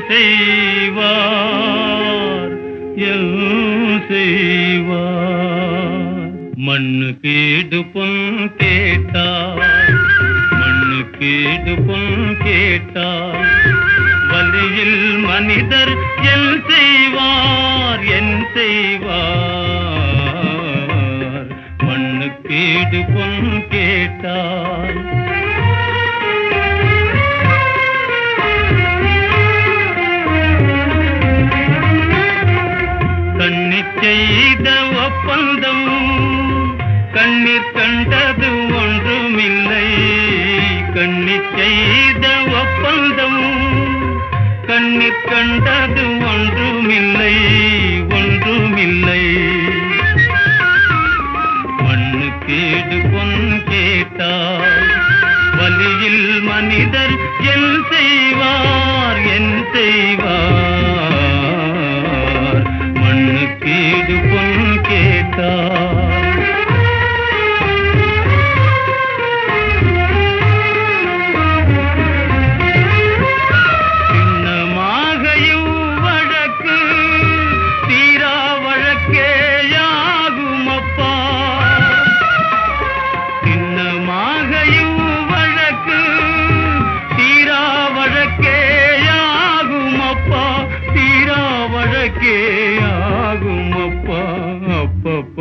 செய்வார் எல் செய்வார் மண்ணு கேடு பொன் கேட்டார் மண்ணு கேடு பொன் கேட்டார் வலியில் மனிதர் என் செய்வார் என் செய்வார் மண்ணு கேடு பொன் கேட்டார் கண்ணி செய்த ஒப்பந்தம் கண்ணீர் கண்டது ஒன்றுமில்லை கண்ணி செய்த ஒப்பந்தம் கண்ணீர் கண்டது ஒன்றுமில்லை ஒன்றுமில்லை மண்ணு கேடு பொன் கேட்டார் வலியில் மனிதர் என் செய்வார் என் செய்வார் மண்ணு கேடு பொன் கேட்டார் சின்னமாக இவ்வழக்கு தீரா வழக்கேயாகும் அப்பா சின்னமாக இவ்வழக்கு தீரா வழக்கேயாகும் அப்பா தீரா வழக்கேயாகும் அப்பா அப்பப்பா